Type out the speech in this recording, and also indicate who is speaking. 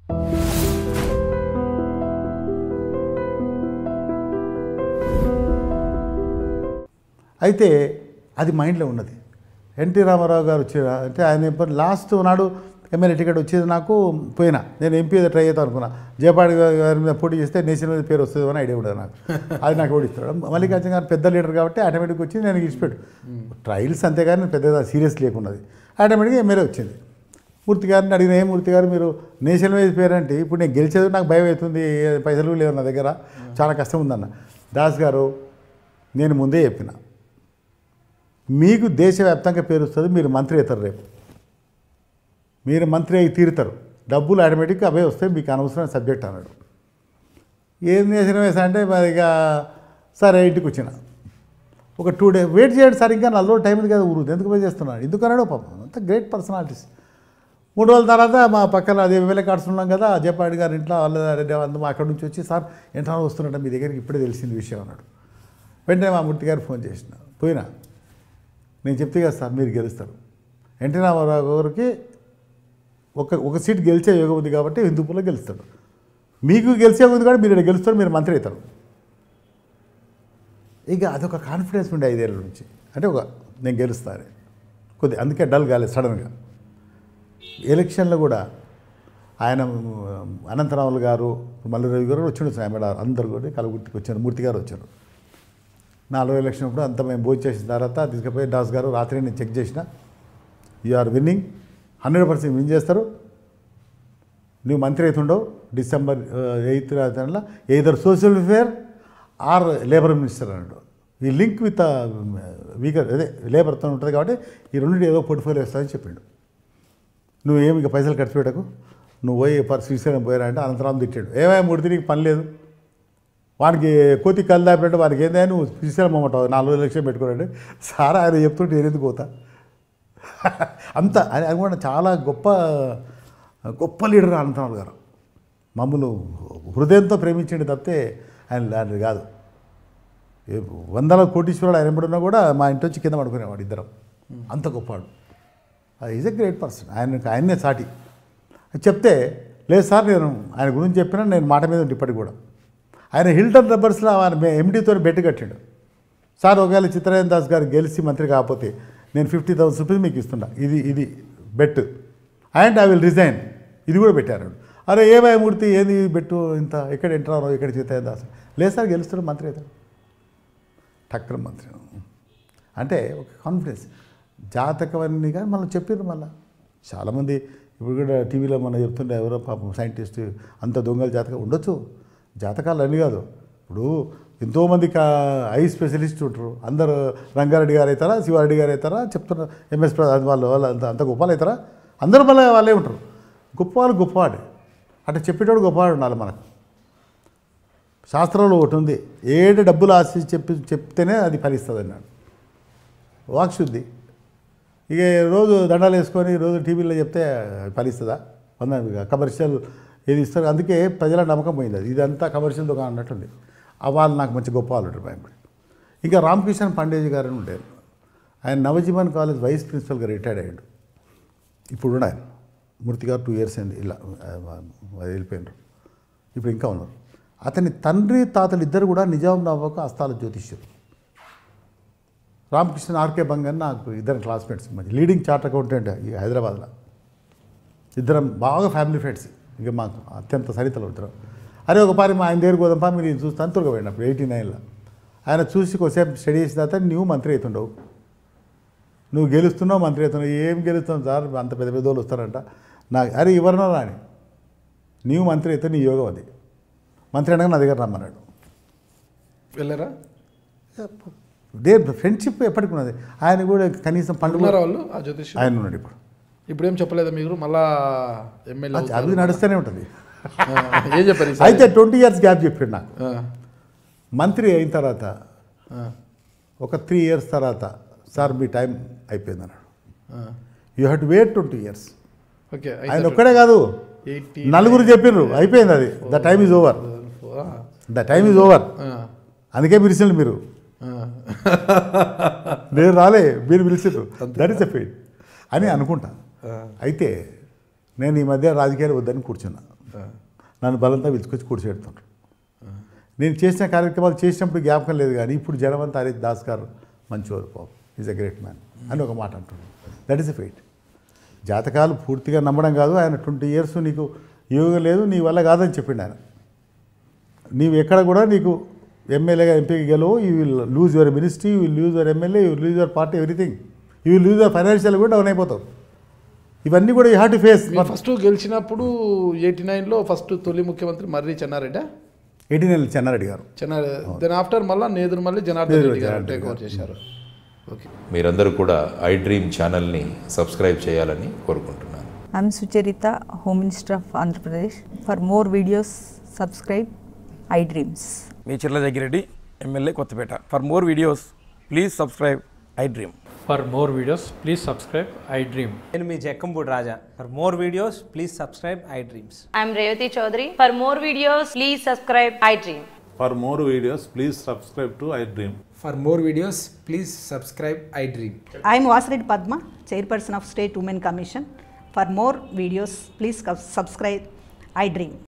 Speaker 1: అయితే అది మైండ్లో ఉన్నది ఎన్టీ రామారావు గారు వచ్చి అంటే ఆయన ఎప్పుడు లాస్ట్ నాడు ఎమ్మెల్యే టికెట్ వచ్చేది నాకు పోయినా నేను ఎంపీ ట్రై చేద్దాం అనుకున్నా జయపాడి గారి మీద పోటీ చేస్తే నేషన్ మీద పేరు వస్తుంది అని ఐడియా ఉండదు నాకు అది నాకు ఓడిస్తాడు మల్లికార్జున గారు పెద్ద లీడర్ కాబట్టి ఆటోమేటిక్ వచ్చి నేను ఇచ్చిపెట్టు ట్రయల్స్ అంతేగాని నేను పెద్దగా సీరియస్ లేకున్నది ఆటోమేటిక్గా ఎమ్మెల్యే వచ్చింది మూర్తి గారిని అడిగిన ఏ మూర్తి గారు మీరు నేషనల్ వైజ్ పేరంటే ఇప్పుడు నేను గెలిచేది నాకు భయం అవుతుంది పైసలు లేవు నా దగ్గర చాలా కష్టం ఉందన్న దాస్ గారు నేను ముందే చెప్పిన మీకు దేశవ్యాప్తంగా పేరు వస్తుంది మీరు మంత్రి అవుతారు రేపు మీరు మంత్రి అయి తీరుతారు డబ్బులు ఆటోమేటిక్గా అవే వస్తాయి మీకు అనవసరమైన సబ్జెక్ట్ అన్నాడు ఏం చేసిన వేసా అంటే మరి ఇక సరే ఇంటికి వచ్చిన ఒక టూ డే వెయిట్ చేయండి సార్ ఇంకా నల్లో టైం ఉంది కదా ఊరు ఎందుకు పని చేస్తున్నాడు ఎందుకు అన్నాడు పాపం అంత గ్రేట్ పర్సనాలిటీస్ మూడు రోజుల తర్వాత మా పక్కన అదే ఎమ్మెల్యే కార్డ్స్ ఉన్నాం కదా జయపాడి గారి ఇంట్లో వాళ్ళ రెడ్డి అందరూ అక్కడి నుంచి వచ్చి సార్ ఎంట్రా వస్తున్నట్ట మీ దగ్గరికి ఇప్పుడే తెలిసింది విషయం అన్నాడు వెంటనే మా మూర్తి గారు ఫోన్ చేసిన పోయినా నేను చెప్తే కదా సార్ మీరు గెలుస్తారు ఎన్టీ రామారావు గారికి ఒక ఒక సీట్ గెలిచే యోగం ఉంది కాబట్టి హిందూపూర్లో గెలుస్తాడు మీకు గెలిచే ఉంది కూడా మీరు ఇక్కడ గెలుస్తారు మీరు మంత్రి అవుతారు ఇక అదొక కాన్ఫిడెన్స్ ఉండే ఐదేళ్ళ నుంచి అంటే ఒక నేను గెలుస్తాను కొద్ది అందుకే డల్ కాలేదు సడన్గా ఎలక్షన్లో కూడా ఆయన అనంతరాములు గారు మల్లిరవి గారు వచ్చిండు ఎమ్మెల్యే అందరు కూడా కలగుర్తికి వచ్చారు మూర్తి గారు వచ్చారు నాలుగో ఎలక్షన్ అప్పుడు అంతా మేము భోజనం చేసిన తర్వాత తీసుకుపోయి దాస్ గారు రాత్రి నేను చెక్ చేసిన you are winning hundred percent win చేస్తారు నువ్వు మంత్రి అవుతుండవు డిసెంబర్ ఎయిత్ రాత్రిలో either social welfare or labour minister అన్నాడు ఈ లింక్ విత్ వీకర్ అదే లేబర్తో ఉంటుంది కాబట్టి ఈ రెండు ఏదో పోర్ట్ఫోలియో వస్తుందని చెప్పిండు నువ్వు ఏమి ఇక పైసలు ఖర్చు పెట్టకు నువ్వు పోయి పర్ శ్రీశైలం పోయారా అంటే అనంతరాం తిట్టాడు ఏమైనా మూడితే నీకు పని లేదు వానికి కోతి కళ్ళు దాపినట్టు వానికి ఏందా నువ్వు శ్రీశైలం అమ్మటావు నాలుగు లక్షలు పెట్టుకోరండి సారా ఆయన చెప్తుంటే నేను ఎందుకు పోతా అంత ఆయన ఆయన కూడా చాలా గొప్ప గొప్ప లీడర్ అనంతరావు గారు మమ్మల్ని హృదయంతో ప్రేమించండి తప్పితే ఆయన లాంటిది కాదు ఏ వందల కోటీశ్వరుడు ఆయన ఎప్పుడున్నా కూడా మా ఇంటి వచ్చి కింద పడుకునేవాడు ఇద్దరం అంత గొప్పవాడు ఈజ్ ఎ గ్రేట్ పర్సన్ ఆయన ఆయన్నే సాటి చెప్తే లేదు సార్ నేను ఆయన గురించి చెప్పినా నేను మాట మీద ఉంటే ఇప్పటికి కూడా ఆయన హిల్టన్ రబ్బర్స్లో ఆయన ఎండీతో బెట్ కట్టాడు సార్ ఒకవేళ చిత్రరేంద్ర దాస్ గారు గెలిచి మంత్రి కాకపోతే నేను ఫిఫ్టీ థౌసండ్ రూపీస్ మీకు ఇస్తున్నా ఇది ఇది bet and I will resign ఇది కూడా పెట్టారు అరే ఏమై మూర్తి ఏది బెట్టు ఇంత ఎక్కడ ఎంటర్ అవ్వను ఎక్కడ చిత్రరేంద్ర దాస్ లేదు సార్ గెలుస్తాడు మంత్రి అవుతాడు టక్కన మంత్రి అంటే ఒక కాన్ఫిడెన్స్ జాతకం అన్నీ కానీ మనం చెప్పారు మళ్ళీ చాలామంది ఇప్పుడు కూడా టీవీలో మనం చెప్తుంటే ఎవరో పాపం సైంటిస్ట్ అంత దొంగల జాతకం ఉండొచ్చు జాతకాలు అన్నీ కాదు ఇప్పుడు ఎంతోమంది కా ఐ స్పెషలిస్ట్ ఉంటారు అందరు రంగారెడ్డి గారు అవుతారా శివారెడ్డి గారు అవుతారా చెప్తున్నారు ఎంఎస్ ప్రసాద్ వాళ్ళు వాళ్ళు అంత అంత గొప్పలు అవుతారా అందరూ మళ్ళీ వాళ్ళే ఉంటారు గొప్పవాళ్ళు గొప్పవాడు అంటే చెప్పేటోడు గొప్పవాడు ఉండాలి మనకు శాస్త్రంలో ఒకటి ఉంది ఏడు డబ్బులు ఆశించి చెప్పి చెప్తేనే అది ఫలిస్తుంది అన్నాడు వాక్శుద్ధి ఇక రోజు దండాలు వేసుకొని రోజు టీవీలో చెప్తే ఫలిస్తుందా వంద కమర్షియల్ ఏది ఇస్తారు అందుకే ప్రజల నమ్మకం పోయింది అది ఇదంతా కమర్షియల్ దుకాణం అన్నట్టుంది ఆ వాళ్ళు నాకు మంచి గొప్ప వాళ్ళు ఉంటారు భయపడి ఇంకా రామకృష్ణ పండేజీ గారు అని ఉండేది ఆయన నవజీవన్ కాలేజ్ వైస్ ప్రిన్సిపల్గా రిటైర్డ్ అయ్యాడు ఇప్పుడు కూడా ఆయన మూర్తి గారు టూ ఇయర్స్ అయింది ఇలా ఆ, వెళ్ళిపోయినారు ఇప్పుడు ఇంకా ఉన్నారు అతని తండ్రి తాతలు ఇద్దరు కూడా నిజాం నవ్వకు అస్తాల జ్యోతిష్యులు రామకృష్ణ ఆర్కే బంగన్ నాకు ఇద్దరు క్లాస్మేట్స్ మంచి లీడింగ్ చార్ట్ అకౌంటెంట్ ఈ హైదరాబాద్లో ఇద్దరం బాగా ఫ్యామిలీ ఫ్రెండ్స్ ఇక మాకు అత్యంత సరితలు ఇద్దరు అరే ఒక పారి మా ఆయన దగ్గర గోదంపా మీరు ఇది చూస్తాను త్వరగా పోయిన అప్పుడు ఎయిటీ నైన్లో ఆయన చూసి కొద్దిసేపు స్టడీ చేసిన తర్వాత నువ్వు మంత్రి అవుతుండవు నువ్వు గెలుస్తున్నావు మంత్రి అవుతున్నావు ఏం గెలుస్తావు సార్ అంత పెద్ద పెద్ద వాళ్ళు వస్తారంట నాకు అరే ఎవరన్నా రాని నీవు మంత్రి అయితే నీ యోగం అది మంత్రి అనగా నా దగ్గర రమ్మన్నాడు
Speaker 2: వెళ్ళారా
Speaker 1: డే ఫ్రెండ్షిప్ ఎప్పటికి ఉన్నది ఆయన కూడా కనీసం పండుగ
Speaker 2: ఉన్నారా వాళ్ళు ఆ జ్యోతిష్
Speaker 1: ఆయన ఉన్నాడు ఇప్పుడు
Speaker 2: ఇప్పుడు ఏం చెప్పలేదా మీరు మళ్ళా ఎమ్మెల్యే
Speaker 1: అది- అది నడుస్తూనే ఉంటుంది
Speaker 2: ఏం చెప్పారు ఈసారి?
Speaker 1: అయితే ట్వంటీ ఇయర్స్ గ్యాప్ చెప్పాడు నాకు
Speaker 2: ఆ,
Speaker 1: మంత్రి అయిన తర్వాత
Speaker 2: ఆ,
Speaker 1: ఒక త్రీ ఇయర్స్ తర్వాత సార్ మీ టైం అయిపోయింది అన్నాడు
Speaker 2: ఆ.
Speaker 1: You have to wait twenty years
Speaker 2: okay
Speaker 1: ఆయన ఒక్కడే కాదు
Speaker 2: ఎయిటీ
Speaker 1: నలుగురు చెప్పిండ్రు అయిపోయింది అది the time is over the time is over అందుకే పిలిచిండు మీరు నేను రాలే మీరు పిలిచిండ్రు దట్ ఇస్ ఎ అని అనుకుంటా అయితే నేను ఈ మధ్య రాజకీయాలు వద్దని కూర్చున్నా నన్ను బలంతా పిలుచుకొచ్చి కూర్చోబెడుతుండ్రు నేను చేసిన కార్యక్రమాలు చేసినప్పుడు జ్ఞాపకం లేదు కానీ ఇప్పుడు జనవంత హరీష్ దాస్ గారు మంచివారు పాపం ఈజ్ అ గ్రేట్ మ్యాన్ అని ఒక మాట అంటున్నాను దట్ ఈస్ ఎ ఫెయిట్ జాతకాలు పూర్తిగా నమ్మడం కాదు ఆయన ట్వంటీ ఇయర్స్ నీకు యోగం లేదు నీ వల్ల కాదని చెప్పిండు ఆయన నీవు ఎక్కడ కూడా నీకు ఎమ్మెల్యేగా ఎంపీకి గెలవు you will lose your ministry you will lose your MLA you will lose your party everything you will lose your financial కూడా డౌన్ అయిపోతావు ఇవన్నీ కూడా యూ హ్యావ్ టు ఫేస్
Speaker 2: మీరు ఫస్ట్ గెలిచినప్పుడు ఎయిటీ నైన్లో ఫస్ట్ తొలి ముఖ్యమంత్రి మర్రి చెన్నారెడ్డి
Speaker 1: ఎయిటీన్ ఏళ్ళ చెన్నారెడ్డి గారు
Speaker 2: చెన్నారెడ్డి దెన్ ఆఫ్టర్ మళ్ళీ నేదురు మళ్ళీ జనార్దన్ రెడ్డి గారు టేక్ ఓవర్ చేశారు ఓకే
Speaker 3: మీరందరూ కూడా ఐ డ్రీమ్ ఛానల్ని సబ్స్క్రైబ్ చేయాలని కోరుకుంటున్నాను
Speaker 4: I'm Sucharita, Home Minister of Andhra Pradesh. For more videos, subscribe iDreams.
Speaker 5: మీ Chirla Jaggireddy MLA Kothapeta for more videos please subscribe I dream
Speaker 6: For more videos, please subscribe I Dream.
Speaker 7: నేను మీ Jakkampudi Raja for more videos please subscribe I dreams
Speaker 8: I'm Revati Chaudhary. For more videos, please subscribe iDream.
Speaker 9: For more videos, please subscribe to iDream.
Speaker 10: For more videos, please subscribe iDream.
Speaker 11: I am Vasireddy Padma, Chairperson of State Women Commission. For more videos, please subscribe iDream.